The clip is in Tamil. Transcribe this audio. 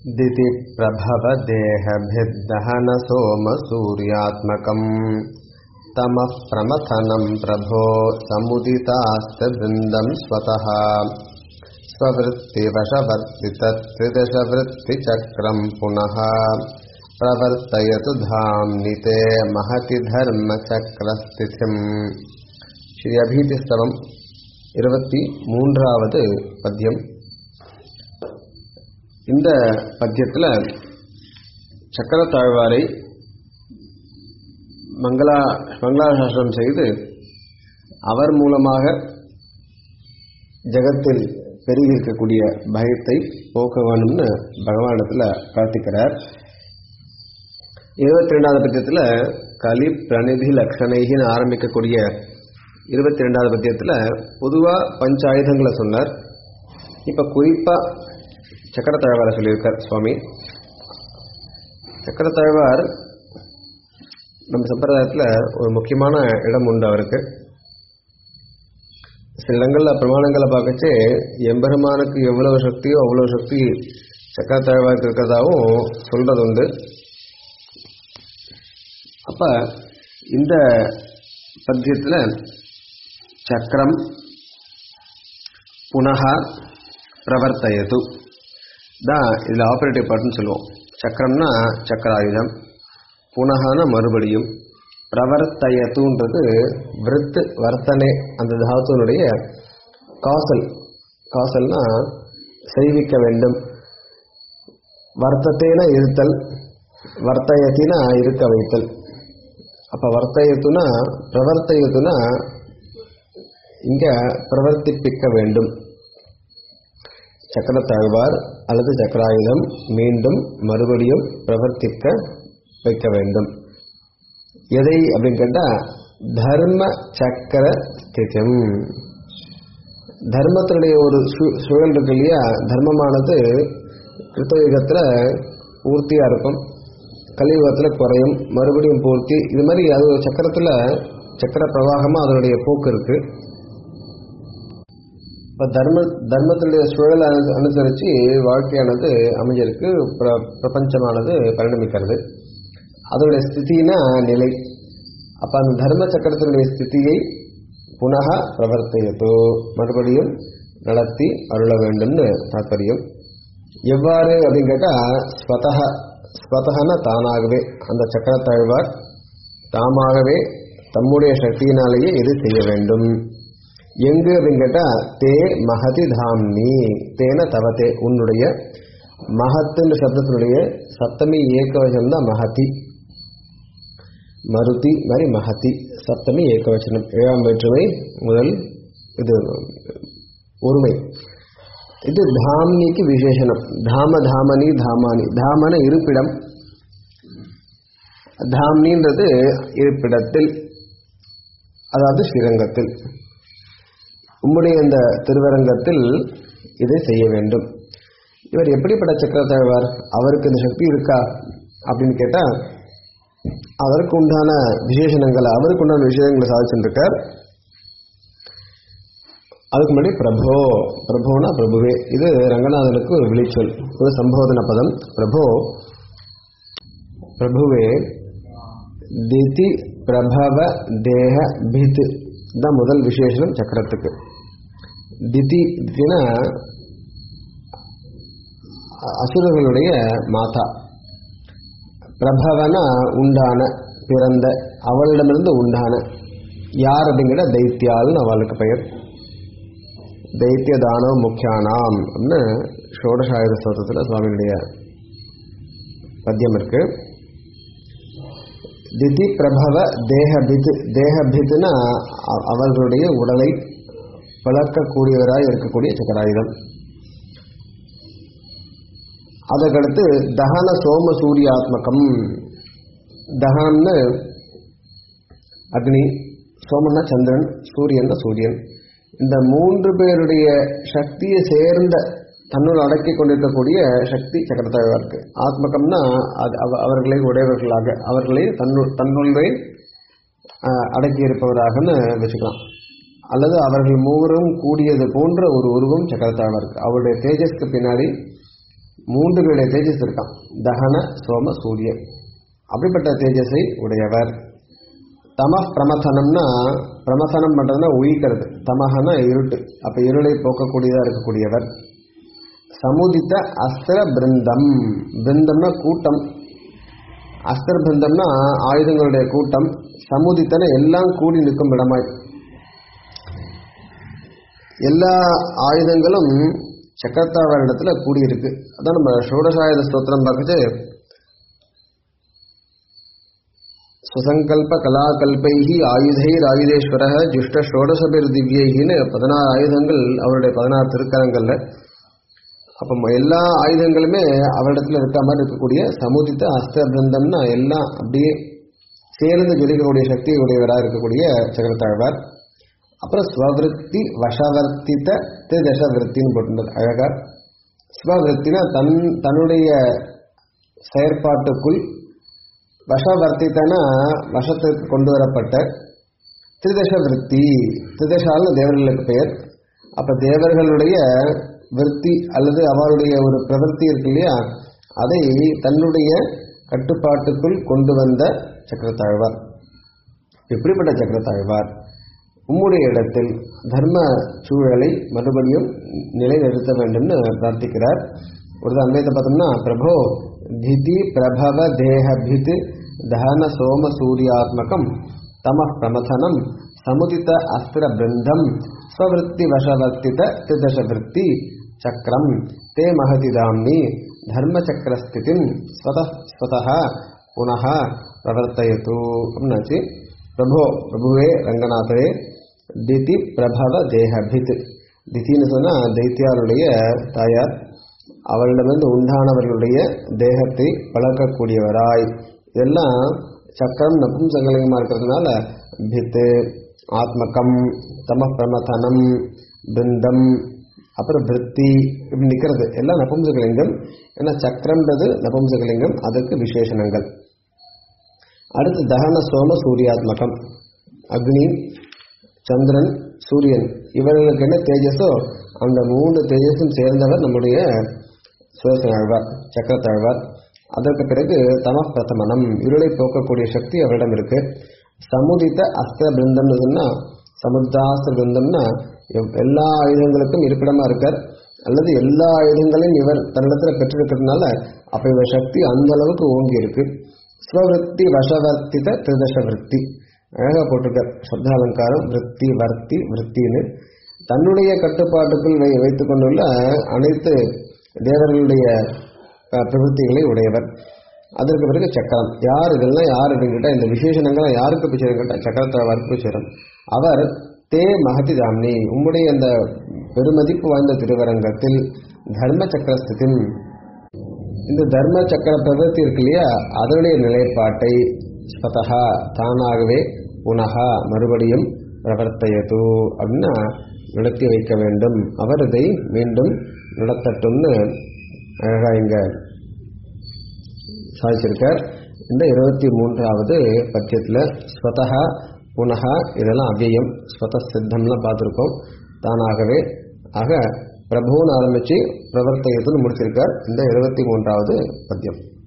दितिप्रभवदेहभिर्दहनसोमसूर्यात्मकम् तमः प्रमथनं प्रभो समुदितास्तवृन्दं स्वतः स्ववृत्तिवशवर्तितत्त्रिदशवृत्तिचक्रं पुनः प्रवर्तयतु धाम्नि ते महति धर्मचक्रस्थितिम् ஸ்ரீ அபீதிஸ்தவம் இருபத்தி மூன்றாவது பத்தியம் இந்த பத்தியத்தில் சக்கரத்தாழ்வாரை மங்களா மங்களாசாசனம் செய்து அவர் மூலமாக ஜகத்தில் பெருகி இருக்கக்கூடிய பயத்தை போக்க வேணும்னு பகவானிடத்தில் பிரார்த்திக்கிறார் இருபத்தி ரெண்டாவது பத்தியத்தில் கலி பிரணிதி லக்ஷணைகின்னு ஆரம்பிக்கக்கூடிய இருபத்தி ரெண்டாவது பத்தியத்தில் பொதுவாக பஞ்ச ஆயுதங்களை சொன்னார் இப்போ குறிப்பாக சக்கரத்தாழ்வாரை சொல்லியிருக்கார் சுவாமி சக்கரத்தாழ்வார் நம்ம சம்பிரதாயத்தில் ஒரு முக்கியமான இடம் உண்டு அவருக்கு சில இடங்களில் பிரமாணங்களை பார்க்கச்சே எம்பெருமானுக்கு எவ்வளவு சக்தியோ அவ்வளோ சக்தி சக்கரத்தாழ்வாருக்கு இருக்கிறதாவும் சொல்கிறது உண்டு அப்போ இந்த பத்தியத்தில் சக்கரம் புனக பிரவர்த்தயது தான் இதில் ஆப்ரேட்டிவ் பார்ட்னு சொல்லுவோம் சக்கரம்னா சக்கராயுதம் புனகன மறுபடியும் பிரவர்த்தயத்துன்றது விருத்து வர்த்தனை அந்த தாத்துனுடைய காசல் காசல்னா செய்விக்க வேண்டும் வர்த்தத்தேன இருத்தல் வர்த்தயத்தினா இருக்க வைத்தல் அப்போ வர்த்தயத்துனா பிரவர்த்தயத்துனா இங்கே பிரவர்த்திப்பிக்க வேண்டும் சக்கரத்தாழ்வார் அல்லது சக்கராயுதம் மீண்டும் மறுபடியும் பிரவர்த்திக்க வைக்க வேண்டும் எதை அப்படின்னு கேட்டால் தர்ம சக்கர ஸ்திதம் தர்மத்தினுடைய ஒரு சு சூழல் இருக்கு இல்லையா தர்மமானது கிருத்தயுகத்தில் பூர்த்தியாக இருக்கும் கலியுகத்தில் குறையும் மறுபடியும் பூர்த்தி இது மாதிரி அது ஒரு சக்கரத்தில் சக்கர பிரவாகமாக அதனுடைய போக்கு இருக்குது இப்போ தர்ம தர்மத்தினுடைய சூழலை அனு அனுசரித்து வாழ்க்கையானது அமைஞ்சிருக்கு பிர பிரபஞ்சமானது பரிணமிக்கிறது அதனுடைய ஸ்திதினா நிலை அப்போ அந்த தர்ம சக்கரத்தினுடைய ஸ்திதியை புனக பிரவர்த்தையத்தோ மறுபடியும் நடத்தி அருள வேண்டும்னு தாற்பயம் எவ்வாறு அப்படின்னு கேட்டால் ஸ்வதக ஸ்வதகன தானாகவே அந்த சக்கரத்தாழ்வார் தாமாகவே தம்முடைய சக்தியினாலேயே இது செய்ய வேண்டும் எங்கு அப்படின்னு கேட்டால் தே மகதி தாம்னி தேன தவத்தே உன்னுடைய மகத்துன்ற சப்தத்தினுடைய சப்தமி ஏகவச்சனம் தான் மகதி மருதி மாதிரி மகதி சப்தமி ஏகவச்சனம் ஏழாம் வேற்றுமை முதல் இது ஒருமை இது தாம்னிக்கு விசேஷனம் தாம தாமனி தாமானி தாமன இருப்பிடம் தாம்னின்றது இருப்பிடத்தில் அதாவது ஸ்ரீரங்கத்தில் உம்முடைய இந்த திருவரங்கத்தில் இதை செய்ய வேண்டும் இவர் எப்படிப்பட்ட சக்கரத்தாழ்வார் அவருக்கு இந்த சக்தி இருக்கா அப்படின்னு கேட்டால் அதற்கு உண்டான விசேஷணங்களை அவருக்கு உண்டான விஷயங்களை சாதிச்சுருக்கார் அதுக்கு முன்னாடி பிரபோ பிரபோனா பிரபுவே இது ரங்கநாதனுக்கு ஒரு விளைச்சொல் ஒரு சம்போதன பதம் பிரபோ பிரபுவே திதி பிரபவ தேக பித் தான் முதல் விசேஷனம் சக்கரத்துக்கு திதி தினா அசுரர்களுடைய மாதா பிரபவனா உண்டான பிறந்த அவளிடமிருந்து உண்டான யார் அப்படிங்கிற தைத்தியால்னு அவளுக்கு பெயர் தைத்திய தானவ முக்கியானாம் அப்படின்னு ஷோடசாயுத ஸ்தோத்திரத்தில் சுவாமியுடைய பத்தியம் இருக்கு திதி பிரபவ தேகபித் தேகபித்னா அவர்களுடைய உடலை பிளக்கக்கூடியவராய் இருக்கக்கூடிய சக்கராயுதம் அதற்கடுத்து தகன சோம சூரியாத்மகம் தகனம்னு அக்னி சோமன்னா சந்திரன் சூரியன் சூரியன் இந்த மூன்று பேருடைய சக்தியை சேர்ந்த தன்னுள் அடக்கி கொண்டிருக்கக்கூடிய சக்தி சக்கரத்தாழ்வா இருக்கு ஆத்மகம்னா அது அவர்களை உடையவர்களாக அவர்களை தன்னுள் தன்னுள்ளே அடக்கி இருப்பவராகன்னு வச்சுக்கலாம் அல்லது அவர்கள் மூவரும் கூடியது போன்ற ஒரு உருவம் சக்கரத்தாழ்வா இருக்கு அவருடைய தேஜஸ்க்கு பின்னாடி மூன்று பேருடைய தேஜஸ் இருக்கான் தகன சோம சூரியன் அப்படிப்பட்ட தேஜஸை உடையவர் தம பிரமதனம்னா பிரமதனம் பண்றதுன்னா உயிக்கிறது தமகனா இருட்டு அப்ப இருளை போக்கக்கூடியதா இருக்கக்கூடியவர் சமுதித்த அஸ்திர பிருந்தம் பிருந்தம்னா கூட்டம் அஸ்திர பிருந்தம்னா ஆயுதங்களுடைய கூட்டம் சமுதித்தன எல்லாம் கூடி நிற்கும் இடமாய் எல்லா ஆயுதங்களும் சக்கரத்தாவரிடத்துல கூடியிருக்கு அதான் நம்ம ஷோடசாயுத ஸ்தோத்திரம் பார்க்கச்சு சுசங்கல்ப கலாகல்பைகி ஆயுதைர் ஆயுதேஸ்வர ஜுஷ்ட ஷோடசபிர் திவ்யைகின்னு பதினாறு ஆயுதங்கள் அவருடைய பதினாறு திருக்கரங்கள்ல அப்போ எல்லா ஆயுதங்களுமே அவரிடத்துல இருக்க மாதிரி இருக்கக்கூடிய சமுதித்த அஸ்த பிருந்தம்னா எல்லாம் அப்படியே சேர்ந்து ஜொலிக்கக்கூடிய சக்தி உடையவராக இருக்கக்கூடிய சக்கரத்தாழ்வார் அப்புறம் ஸ்வவிருத்தி வசவர்த்தித்த திரிதச விருத்தின்னு போட்டுருந்தது அழகா ஸ்வவிருத்தினா தன் தன்னுடைய செயற்பாட்டுக்குள் வசவர்த்தித்தனா வசத்திற்கு கொண்டு வரப்பட்ட திரிதச விருத்தி திரிதசால தேவர்களுக்கு பெயர் அப்ப தேவர்களுடைய விருத்தி அல்லது அவருடைய ஒரு பிரவൃத்தி இருக்கு இல்லையா அதை தன்னுடைய கட்டுப்பாட்டுக்குள் கொண்டு வந்த சக்கரத்தாழ்வார் எப்படிப்பட்ட சக்கரத்தாழ்வார் உம்முடைய இடத்தில் தர்ம சூழலை மறுபடியும் நிலைநிறுத்த வேண்டும்னு பிரார்த்திக்கிறார் ஒரு அன்வயத்தை பார்த்தோம்னா பிரபோ திதி பிரபவ தேகபித் தகன சோம சூரியாத்மகம் தம பிரமதனம் சமுதித அஸ்திர பிருந்தம் ஸ்வவருத்தி வசவர்த்தித திதச விற்பி சக்கரம் தே மகதிதாம்னி தர்மச்சக்கரஸ்திதிம் ஸ்வத ஸ்வதः புனः பிரவர்த்தயத்து அப்படின்னாச்சு பிரபோ பிரபுவே ரங்கநாதரே திதி பிரபவ தேகபித் திதின்னு சொன்னால் தைத்தியாருடைய தாயார் அவரிடமிருந்து உண்டானவர்களுடைய தேகத்தை வளர்க்கக்கூடியவராய் இதெல்லாம் சக்கரம் நபும்சங்கலிங்கமாக இருக்கிறதுனால பித்து ஆத்மகம் தம பிரமதனம் பிருந்தம் அப்புறம் பிருத்தி இப்படி நிற்கிறது எல்லாம் நபும்சகலிங்கம் ஏன்னா சக்கரம்ன்றது நபும்சகலிங்கம் அதுக்கு விசேஷணங்கள் அடுத்து தகன சோம சூரியாத்மகம் அக்னி சந்திரன் சூரியன் இவர்களுக்கு என்ன தேஜஸோ அந்த மூன்று தேஜஸும் சேர்ந்தவர் நம்முடைய சுயசனாழ்வார் சக்கரத்தாழ்வார் அதற்கு பிறகு தம பிரதமனம் இருளை போக்கக்கூடிய சக்தி அவரிடம் இருக்கு சமுதித்த அஸ்திர பிருந்தம்னு சொன்னா சமுத்தாஸ்திர பிருந்தம்னா எவ்- எல்லா ஆயுதங்களுக்கும் இருப்பிடமா இருக்கார் அல்லது எல்லா ஆயுதங்களையும் இவர் தன்னிடத்துல பெற்றிருக்கிறதுனால அப்ப இவர் சக்தி அந்த அளவுக்கு ஓங்கி இருக்கு ஸ்வவிருத்தி வசவர்த்தித திருதச விருத்தி அழகா போட்டிருக்கார் சப்தாலங்காரம் விருத்தி வர்த்தி விருத்தின்னு தன்னுடைய கட்டுப்பாட்டுக்குள் வை வைத்துக் கொண்டுள்ள அனைத்து தேவர்களுடைய அஹ், பிரவೃತ್ತಿகளை உடையவர் அதற்கு பிறகு சக்கரம் யார் இதெல்லாம் யார் அப்படின்னு கேட்டால் இந்த விசேஷணங்கள்லாம் யாருக்கு போய் சேரும் கேட்டால் சக்கரத்தாழ்வாருக்கு போய் சேரும் அவர் தே மகதி தாம்னி உம்முடைய அந்த பெருமதிப்பு வாய்ந்த திருவரங்கத்தில் தர்ம சக்கரஸ்திதின் இந்த தர்ம சக்கர பிரவೃತ್ತಿ இருக்கு இல்லையா அதனுடைய நிலைப்பாட்டை ஸ்வதஹா தானாகவே புனகா மறுபடியும் பிரவர்த்தயது அப்படின்னா நடத்தி வைக்க வேண்டும் அவர் இதை மீண்டும் நடத்தட்டும்னு அழகா இங்க சாதிச்சிருக்கார் இந்த இருபத்தி மூன்றாவது பட்சத்தில் ஸ்வதஹா புனகா இதெல்லாம் அவ்வியம் ஸ்வத சித்தம்லாம் பார்த்துருக்கோம் தானாகவே ஆக பிரபுன்னு ஆரம்பிச்சு பிரவர்த்தயத்துன்னு முடிச்சிருக்கார் இந்த இருபத்தி மூன்றாவது பத்தியம்